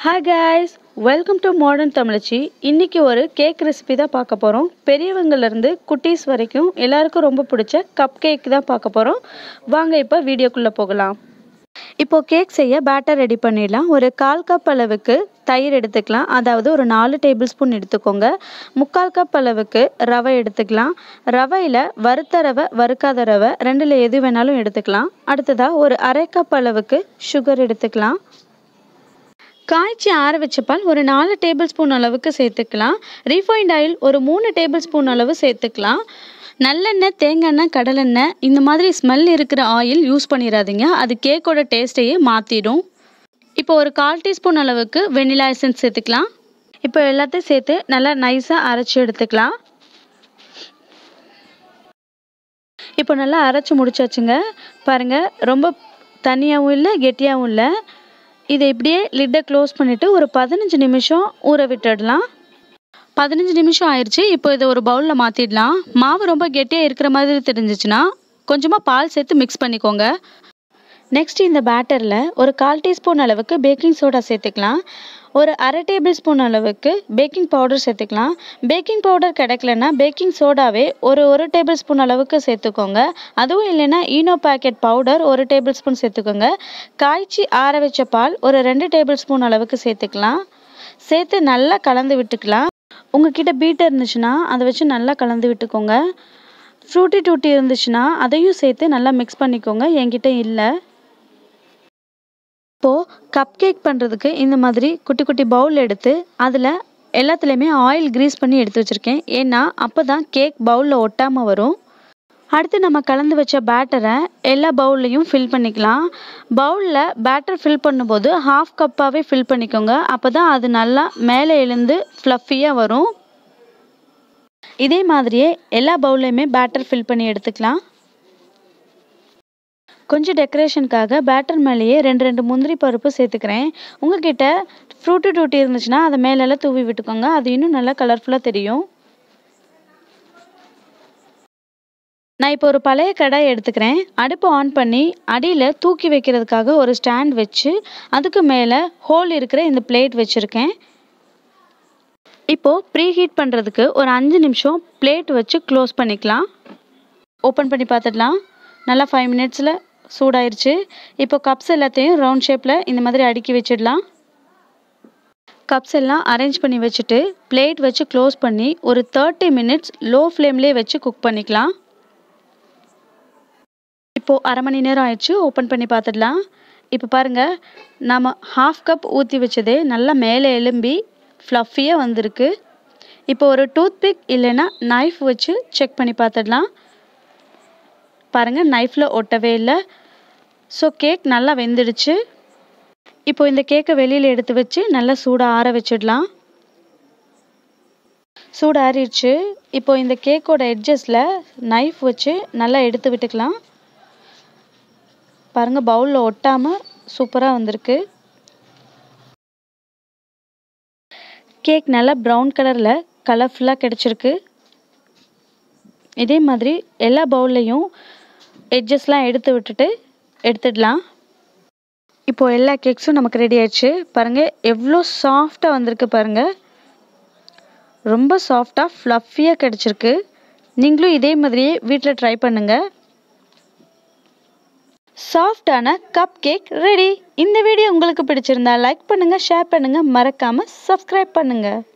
hi guys welcome to modern Tamizhachi இன்றைக்கி ஒரு cake recipe தான் பார்க்க போகிறோம் பெரியவங்கலேருந்து குட்டீஸ் வரைக்கும் எல்லாருக்கும் ரொம்ப பிடிச்ச கப் கேக் தான் பார்க்க போகிறோம் வாங்க இப்போ வீடியோக்குள்ளே போகலாம் இப்போது கேக் செய்ய பேட்டர் ரெடி பண்ணிடலாம் ஒரு கால் கப் அளவுக்கு தயிர் எடுத்துக்கலாம் அதாவது ஒரு நாலு டேபிள் ஸ்பூன் எடுத்துக்கோங்க முக்கால் கப் அளவுக்கு ரவை எடுத்துக்கலாம் ரவையில் வறுத்த ரவை வறுக்காத ரவை ரெண்டில் எது வேணாலும் எடுத்துக்கலாம் அடுத்ததாக ஒரு அரை கப் அளவுக்கு சுகர் எடுத்துக்கலாம் காய்ச்சி ஆற வச்ச பால் ஒரு நாலு டேபிள் ஸ்பூன் அளவுக்கு சேர்த்துக்கலாம் ரீஃபைண்ட் ஆயில் ஒரு மூணு டேபிள் ஸ்பூன் அளவு சேர்த்துக்கலாம் நல்லெண்ணெய் தேங்காய் எண்ணெய் கடலெண்ணெய் இந்த மாதிரி ஸ்மெல் இருக்கிற ஆயில் யூஸ் பண்ணிடாதீங்க அது கேக்கோட டேஸ்ட்டையே மாற்றிடும் இப்போ ஒரு கால் டீஸ்பூன் அளவுக்கு வெனிலா எசன்ஸ் சேர்த்துக்கலாம் இப்போ எல்லாத்தையும் சேர்த்து நல்லா நைஸாக அரைச்சி எடுத்துக்கலாம் இப்போ நல்லா அரைச்சி முடிச்சாச்சுங்க பாருங்கள் ரொம்ப தனியாகவும் இல்லை கெட்டியாகவும் இல்லை இதை இப்படியே லிட்டை க்ளோஸ் பண்ணிவிட்டு ஒரு பதினஞ்சு நிமிஷம் ஊற விட்டுடலாம் பதினஞ்சு நிமிஷம் ஆயிடுச்சு இப்போ இதை ஒரு பவுலில் மாற்றிடலாம் மாவு ரொம்ப கெட்டியாக இருக்கிற மாதிரி தெரிஞ்சிச்சுன்னா கொஞ்சமாக பால் சேர்த்து மிக்ஸ் பண்ணிக்கோங்க நெக்ஸ்ட் இந்த பேட்டரில் ஒரு கால் டீஸ்பூன் அளவுக்கு பேக்கிங் சோடா சேர்த்துக்கலாம் ஒரு அரை டேபிள் ஸ்பூன் அளவுக்கு பேக்கிங் பவுடர் சேர்த்துக்கலாம் பேக்கிங் பவுடர் கிடைக்கலன்னா பேக்கிங் சோடாவே ஒரு ஒரு டேபிள் ஸ்பூன் அளவுக்கு சேர்த்துக்கோங்க அதுவும் இல்லைன்னா ஈனோ பேக்கெட் பவுடர் ஒரு டேபிள் ஸ்பூன் சேர்த்துக்கோங்க காய்ச்சி ஆற வச்ச பால் ஒரு ரெண்டு டேபிள் ஸ்பூன் அளவுக்கு சேர்த்துக்கலாம் சேர்த்து நல்லா கலந்து விட்டுக்கலாம் உங்ககிட்ட பீட்டர் இருந்துச்சுன்னா அதை வச்சு நல்லா கலந்து விட்டுக்கோங்க ஃப்ரூட்டி டூட்டி இருந்துச்சுன்னா அதையும் சேர்த்து நல்லா மிக்ஸ் பண்ணிக்கோங்க என்கிட்ட இல்லை இப்போது கப் கேக் பண்ணுறதுக்கு இந்த மாதிரி குட்டி குட்டி பவுல் எடுத்து அதில் எல்லாத்துலேயுமே ஆயில் க்ரீஸ் பண்ணி எடுத்து வச்சுருக்கேன் ஏன்னா அப்போ தான் கேக் பவுலில் ஒட்டாமல் வரும் அடுத்து நம்ம கலந்து வச்ச பேட்டரை எல்லா பவுல்லையும் ஃபில் பண்ணிக்கலாம் பவுலில் பேட்டர் ஃபில் பண்ணும்போது ஹாஃப் கப்பாகவே ஃபில் பண்ணிக்கோங்க அப்போ தான் அது நல்லா மேலே எழுந்து ஃப்ளஃபியாக வரும் இதே மாதிரியே எல்லா பவுல்லையுமே பேட்டர் ஃபில் பண்ணி எடுத்துக்கலாம் கொஞ்சம் டெக்கரேஷனுக்காக பேட்டர் மேலேயே ரெண்டு ரெண்டு முந்திரி பருப்பு சேர்த்துக்கிறேன் உங்ககிட்ட ஃப்ரூட்டு டூட்டி இருந்துச்சுன்னா அதை மேலெல்லாம் தூவி விட்டுக்கோங்க அது இன்னும் நல்லா கலர்ஃபுல்லாக தெரியும் நான் இப்போ ஒரு பழைய கடாய் எடுத்துக்கிறேன் அடுப்பு ஆன் பண்ணி அடியில் தூக்கி வைக்கிறதுக்காக ஒரு ஸ்டாண்ட் வச்சு அதுக்கு மேலே ஹோல் இருக்கிற இந்த பிளேட் வச்சுருக்கேன் இப்போது ப்ரீ ஹீட் பண்ணுறதுக்கு ஒரு அஞ்சு நிமிஷம் பிளேட் வச்சு க்ளோஸ் பண்ணிக்கலாம் ஓப்பன் பண்ணி பார்த்துடலாம் நல்லா ஃபைவ் மினிட்ஸில் சூடாயிருச்சு இப்போ கப்ஸ் எல்லாத்தையும் ரவுண்ட் ஷேப்பில் இந்த மாதிரி அடுக்கி வச்சிடலாம் கப்ஸ் எல்லாம் அரேஞ்ச் பண்ணி வச்சுட்டு பிளேட் வச்சு க்ளோஸ் பண்ணி ஒரு தேர்ட்டி மினிட்ஸ் லோ ஃப்ளேம்லேயே வச்சு குக் பண்ணிக்கலாம் இப்போது அரை மணி நேரம் ஆயிடுச்சு ஓப்பன் பண்ணி பார்த்துடலாம் இப்போ பாருங்கள் நம்ம ஹாஃப் கப் ஊற்றி வச்சதே நல்லா மேலே எலும்பி ஃப்ளஃபியாக வந்திருக்கு இப்போ ஒரு டூத் பிக் இல்லைன்னா நைஃப் வச்சு செக் பண்ணி பார்த்துடலாம் பாருங்கள் நைஃப்பில் ஒட்டவே இல்லை ஸோ கேக் நல்லா வெந்துடுச்சு இப்போ இந்த கேக்கை வெளியில் எடுத்து வச்சு நல்லா சூடாக ஆற வச்சிடலாம் சூடு ஆறிடுச்சு இப்போ இந்த கேக்கோட எட்ஜஸில் நைஃப் வச்சு நல்லா எடுத்து விட்டுக்கலாம் பாருங்கள் பவுலில் ஒட்டாமல் சூப்பராக வந்திருக்கு கேக் நல்லா ப்ரௌன் கலரில் கலர்ஃபுல்லாக கிடச்சிருக்கு இதே மாதிரி எல்லா பவுல்லையும் எட்ஜஸ்லாம் எடுத்து விட்டுட்டு எடுத்துடலாம் இப்போது எல்லா கேக்ஸும் நமக்கு ரெடி ஆயிடுச்சு பாருங்கள் எவ்வளோ சாஃப்டாக வந்திருக்கு பாருங்கள் ரொம்ப சாஃப்டாக ஃப்ளஃபியாக கிடச்சிருக்கு நீங்களும் இதே மாதிரியே வீட்டில் ட்ரை பண்ணுங்கள் சாஃப்டான கப் கேக் ரெடி இந்த வீடியோ உங்களுக்கு பிடிச்சிருந்தா லைக் பண்ணுங்கள் ஷேர் பண்ணுங்கள் மறக்காமல் சப்ஸ்கிரைப் பண்ணுங்கள்